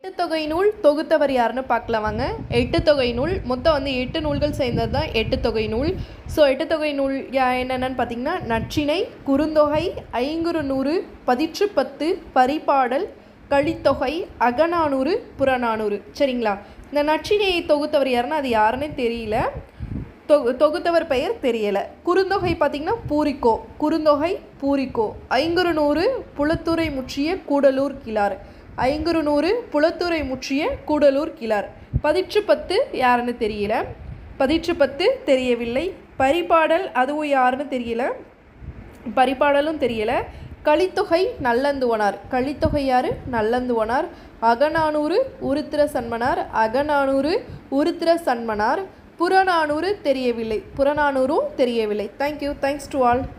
எட்டு தொகை நூல் தொகுத்தவர் யாருன்னு பார்க்கலாம் வாங்க எட்டு தொகை நூல் மொத்தம் வந்து எட்டு நூல்கள் சேர்ந்தது தான் எட்டு தொகை நூல் ஸோ எட்டு தொகை நூல் யா- என்னென்னு பார்த்தீங்கன்னா நற்றிணை குறுந்தொகை ஐங்குறு நூறு பதிற்று பத்து பரிபாடல் கலித்தொகை அகநானூறு புறநானூறு சரிங்களா இந்த நற்றிணையை தொகுத்தவர் யாருன்னா அது யாருன்னே தெரியல தொகு தொகுத்தவர் பெயர் தெரியல குறுந்தொகை பார்த்தீங்கன்னா பூரிக்கோ குறுந்தொகை பூரிக்கோ ஐங்குறு நூறு புலத்துறை முற்றிய கூடலூர் கிளார் ஐங்குறு நூறு புலத்துறை முற்றிய கூடலூர் கிளார் பதிற்று பத்து யாருன்னு தெரியல பதிற்று பத்து தெரியவில்லை பரிபாடல் அதுவும் யாருன்னு தெரியல பரிபாடலும் தெரியல கலித்தொகை நல்லந்துவனார் கலித்தொகை யாரு நல்லந்துவனார் அகநானூறு உருத்திர சன்மனார் அகநானூறு உருத்திர சன்மனார் புறநானூறு தெரியவில்லை புறநானூறும் தெரியவில்லை தேங்க்யூ தேங்க்ஸ் டு ஆல்